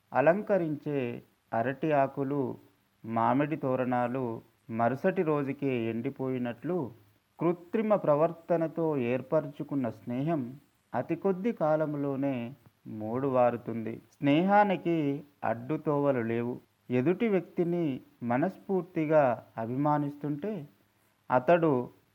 అలంకరించే అరటి ఆకులు మామిడి తోరణాలు మరుసటి రోజుకే ఎండిపోయినట్లు కృత్రిమ ప్రవర్తనతో ఏర్పరచుకున్న స్నేహం అతి కొద్ది కాలంలోనే మూడు వారుతుంది స్నేహానికి అడ్డుతోవలు లేవు ఎదుటి వ్యక్తిని మనస్ఫూర్తిగా అభిమానిస్తుంటే అతడు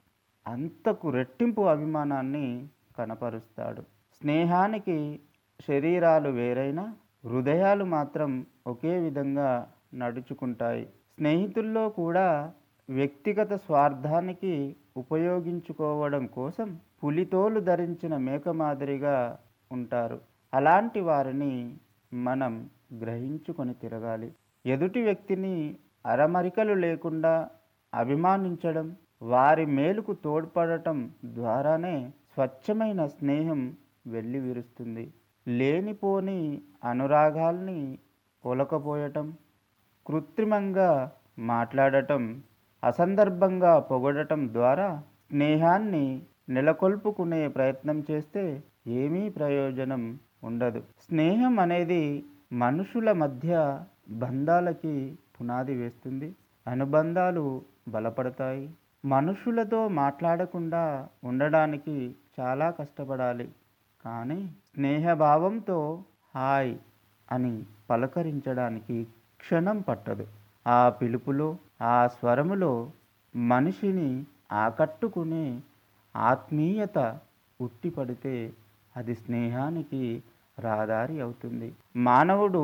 అంతకు రెట్టింపు అభిమానాన్ని కనపరుస్తాడు స్నేహానికి శరీరాలు వేరైనా హృదయాలు మాత్రం ఒకే విధంగా నడుచుకుంటాయి స్నేహితుల్లో కూడా వ్యక్తిగత స్వార్థానికి ఉపయోగించుకోవడం కోసం పులితోలు ధరించిన మేక మాదిరిగా ఉంటారు అలాంటి వారిని మనం గ్రహించుకొని తిరగాలి ఎదుటి వ్యక్తిని అరమరికలు లేకుండా అభిమానించడం వారి మేలుకు తోడ్పడటం ద్వారానే స్వచ్ఛమైన స్నేహం వెల్లివిరుస్తుంది లేనిపోని అనురాగాల్ని ఒలకపోయటం కృత్రిమంగా మాట్లాడటం అసందర్భంగా పొగడటం ద్వారా స్నేహాన్ని నెలకొల్పుకునే ప్రయత్నం చేస్తే ఏమీ ప్రయోజనం ఉండదు స్నేహం అనేది మనుషుల మధ్య బంధాలకి పునాది వేస్తుంది అనుబంధాలు బలపడతాయి మనుషులతో మాట్లాడకుండా ఉండడానికి చాలా కష్టపడాలి కానీ స్నేహభావంతో హాయ్ అని పలకరించడానికి క్షణం పట్టదు ఆ పిలుపులో ఆ స్వరములో మనిషిని ఆకట్టుకునే ఆత్మీయత ఉట్టిపడితే అది స్నేహానికి రహదారి అవుతుంది మానవుడు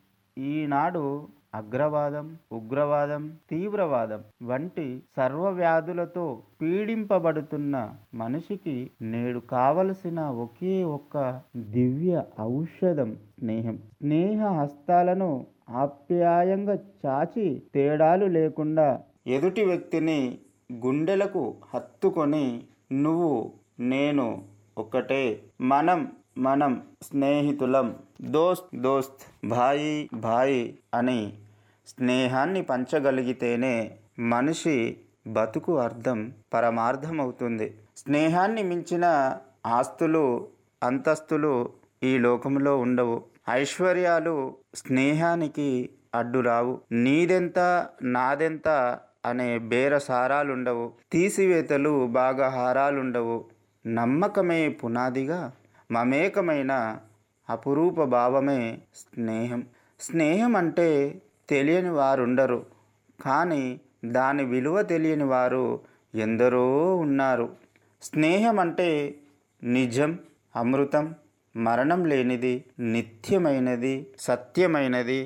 ఈనాడు అగ్రవాదం ఉగ్రవాదం తీవ్రవాదం వంటి సర్వవ్యాధులతో పీడింపబడుతున్న మనిషికి నేడు కావలసిన ఒకే ఒక్క దివ్య ఔషధం స్నేహం స్నేహ హస్తాలను ఆప్యాయంగా చాచి తేడాలు లేకుండా ఎదుటి వ్యక్తిని గుండెలకు హత్తుకొని నువ్వు నేను ఒకటే మనం మనం స్నేహితులం దోస్త్ దోస్త్ భాయి భాయి అని స్నేహాన్ని పంచగలిగితేనే మనిషి బతుకు అర్థం పరమార్థం అవుతుంది స్నేహాన్ని మించిన ఆస్తులు అంతస్తులు ఈ లోకంలో ఉండవు ఐశ్వర్యాలు స్నేహానికి అడ్డు రావు నీదెంత నాదెంత అనే బేరసారాలుండవు తీసివేతలు బాగా హారాలుండవు నమ్మకమే పునాదిగా మమేకమైన అపురూప భావమే స్నేహం స్నేహం అంటే తెలియని వారుండరు కానీ దాని విలువ తెలియని వారు ఎందరో ఉన్నారు స్నేహం అంటే నిజం అమృతం మరణం లేనిది నిత్యమైనది సత్యమైనది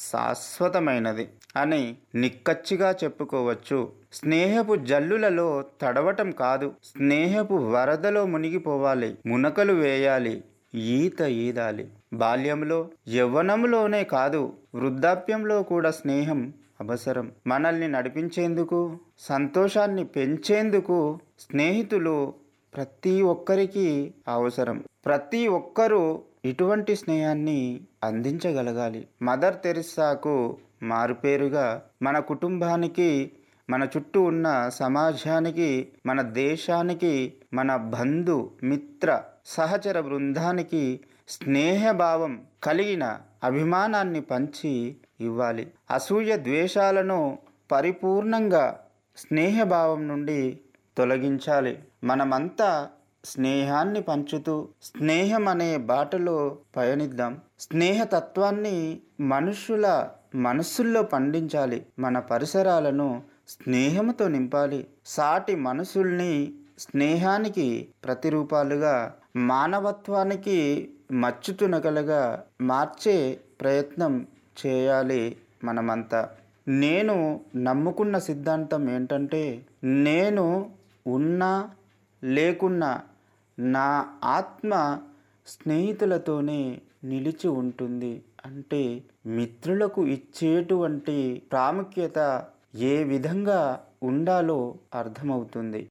శాశ్వతమైనది అని నిక్కచ్చిగా చెప్పుకోవచ్చు స్నేహపు జల్లులలో తడవటం కాదు స్నేహపు వరదలో మునిగిపోవాలి మునకలు వేయాలి ఈత ఈదాలి బాల్యంలో యవ్వనంలోనే కాదు వృద్ధాప్యంలో కూడా స్నేహం అవసరం మనల్ని నడిపించేందుకు సంతోషాన్ని పెంచేందుకు స్నేహితులు ప్రతి ఒక్కరికి అవసరం ప్రతి ఒక్కరూ ఇటువంటి స్నేహాన్ని అందించగలగాలి మదర్ తెరిస్సాకు మారుపేరుగా మన కుటుంబానికి మన చుట్టూ ఉన్న సమాజానికి మన దేశానికి మన బంధు మిత్ర సహచర బృందానికి స్నేహభావం కలిగిన అభిమానాన్ని పంచి ఇవ్వాలి అసూయ ద్వేషాలను పరిపూర్ణంగా స్నేహభావం నుండి తొలగించాలి మనమంతా స్నేహాన్ని పంచుతూ స్నేహం అనే బాటలో పయనిద్దాం స్నేహతత్వాన్ని మనుషుల మనస్సుల్లో పండించాలి మన పరిసరాలను స్నేహంతో నింపాలి సాటి మనసుల్ని స్నేహానికి ప్రతిరూపాలుగా మానవత్వానికి మచ్చుతునగలుగా మార్చే ప్రయత్నం చేయాలి మనమంతా నేను నమ్ముకున్న సిద్ధాంతం ఏంటంటే నేను ఉన్నా లేకున్నా నా ఆత్మ స్నేహితులతోనే నిలిచి ఉంటుంది అంటే మిత్రులకు ఇచ్చేటువంటి ప్రాముఖ్యత ఏ విధంగా ఉండాలో అర్థమవుతుంది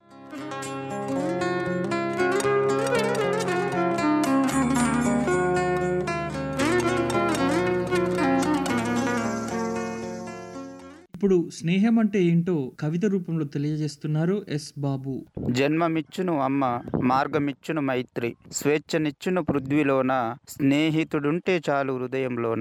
ఇప్పుడు స్నేహం అంటే ఏంటో కవిత రూపంలో తెలియజేస్తున్నారు ఎస్ బాబు జన్మమిచ్చును అమ్మ మార్గమిచ్చును మైత్రి స్వేచ్ఛనిచ్చును పృథ్వీలోన స్నేహితుడుంటే చాలు హృదయంలోన